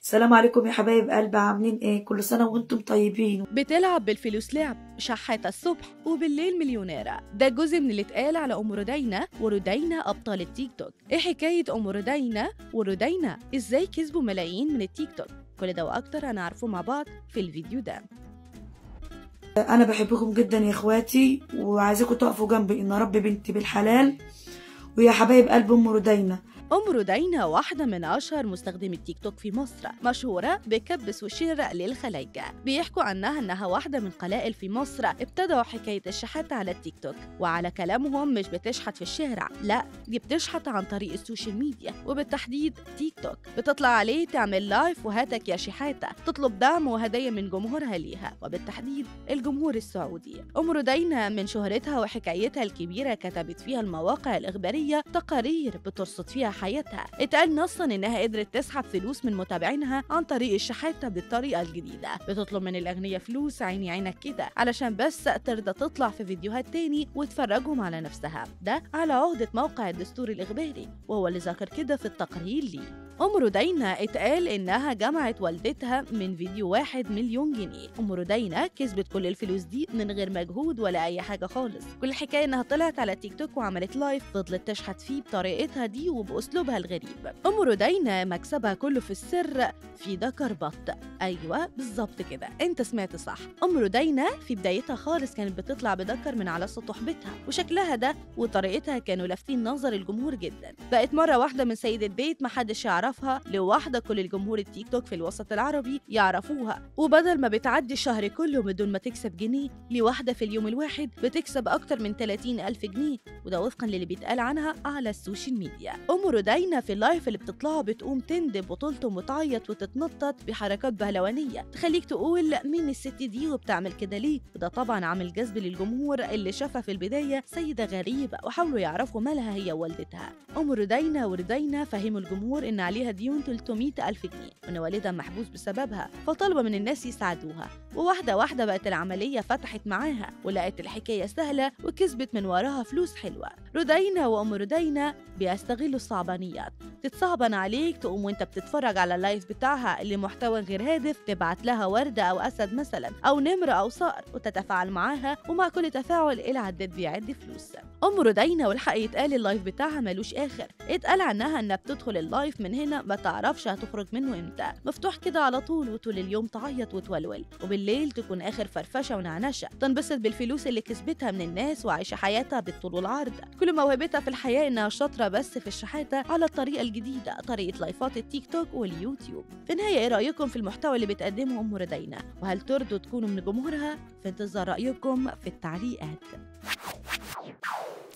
السلام عليكم يا حبايب قلبي عاملين ايه كل سنه وانتم طيبين بتلعب بالفلوس لعب شحاتة الصبح وبالليل مليونيرة ده جزء من اللي اتقال على أم ردينة وردينة أبطال التيك توك إيه حكاية أم ردينة وردينة إزاي كسبوا ملايين من التيك توك كل ده وأكتر هنعرفه مع بعض في الفيديو ده انا بحبكم جدا يا اخواتي وعايزاكم تقفوا جنبي ان ربي بنتي بالحلال ويا حبايب قلب ام ردينه أم ردينة واحدة من أشهر مستخدمي التيك توك في مصر مشهورة بكبس والشراء للخلايجة بيحكوا عنها أنها واحدة من قلائل في مصر ابتدعوا حكاية الشحات على التيك توك وعلى كلامهم مش بتشحت في الشارع لا دي بتشحت عن طريق السوشيال ميديا وبالتحديد تيك توك بتطلع عليه تعمل لايف وهاتك يا شحاتة تطلب دعم وهدايا من جمهورها ليها وبالتحديد الجمهور السعودي أم ردينة من شهرتها وحكايتها الكبيرة كتبت فيها المواقع الإخبارية تقارير بترصد فيها حياتها اتقال نصا انها قدرت تسحب فلوس من متابعينها عن طريق الشحاته بالطريقه الجديده بتطلب من الاغنياء فلوس عيني عينك كده علشان بس ترضى تطلع في فيديوهات تاني وتفرجهم على نفسها ده على عهده موقع الدستور الاخباري وهو اللي ذكر كده في التقرير ليه أم ردينة اتقال إنها جمعت والدتها من فيديو واحد مليون جنيه أم ردينة كسبت كل الفلوس دي من غير مجهود ولا أي حاجة خالص كل الحكاية إنها طلعت على تيك توك وعملت لايف فضلت تشحت فيه بطريقتها دي وبأسلوبها الغريب أم ردينة مكسبها كله في السر في دكر بط أيوة بالظبط كده أنت سمعت صح أم ردينة في بدايتها خالص كانت بتطلع بدكر من على سطح بيتها وشكلها ده وطريقتها كانوا لافتين نظر الجمهور جدا بقت مرة واحدة من سيد البيت محدش يعرفها لواحدة كل الجمهور التيك توك في الوسط العربي يعرفوها وبدل ما بتعدي الشهر كله بدون ما تكسب جنيه لواحدة في اليوم الواحد بتكسب أكتر من 30 ألف جنيه وده وفقا للي بيتقال عنها على السوشيال ميديا أم ردينة في اللايف اللي بتطلعه بتقوم تندب وتلطم وتعيط وتتنطط بحركات بهلوانية تخليك تقول مين الست دي وبتعمل كده ليه وده طبعا عامل جذب للجمهور اللي شافها في البداية سيدة غريبة وحاولوا يعرفوا مالها هي ووالدتها أم ردينة وردينة فهموا الجمهور إن عليها ديون 300 ألف جنيه وإن والدها محبوس بسببها فطلبوا من الناس يساعدوها وواحدة واحدة بقت العملية فتحت معاها ولقت الحكاية سهلة وكسبت من وراها فلوس حلوة ردينة وأم ردينة بيستغلوا الصعبانيات تتصعبن عليك تقوم وانت بتتفرج على اللايف بتاعها اللي محتوى غير هادف تبعت لها وردة أو أسد مثلا أو نمر أو صقر وتتفاعل معاها ومع كل تفاعل العداد بيعد فلوس أم ردينة والحق يتقال اللايف بتاعها ملوش آخر اتقال عنها إنها بتدخل اللايف من هنا ما تعرفش هتخرج منه امتى مفتوح كده على طول وطول اليوم تعيط وتولول وبالليل تكون آخر فرفشة ونعنشة تنبسط بالفلوس اللي كسبتها من الناس وعايشة حياتها بالطول والعرض كل موهبتها في الحياة إنها شاطرة بس في الشحاتة على الطريقة الجديدة طريقة لايفات التيك توك واليوتيوب في النهاية إيه رأيكم في المحتوى اللي بتقدمه أم ردينة وهل ترضوا تكونوا من جمهورها في انتظار رأيكم في التعليقات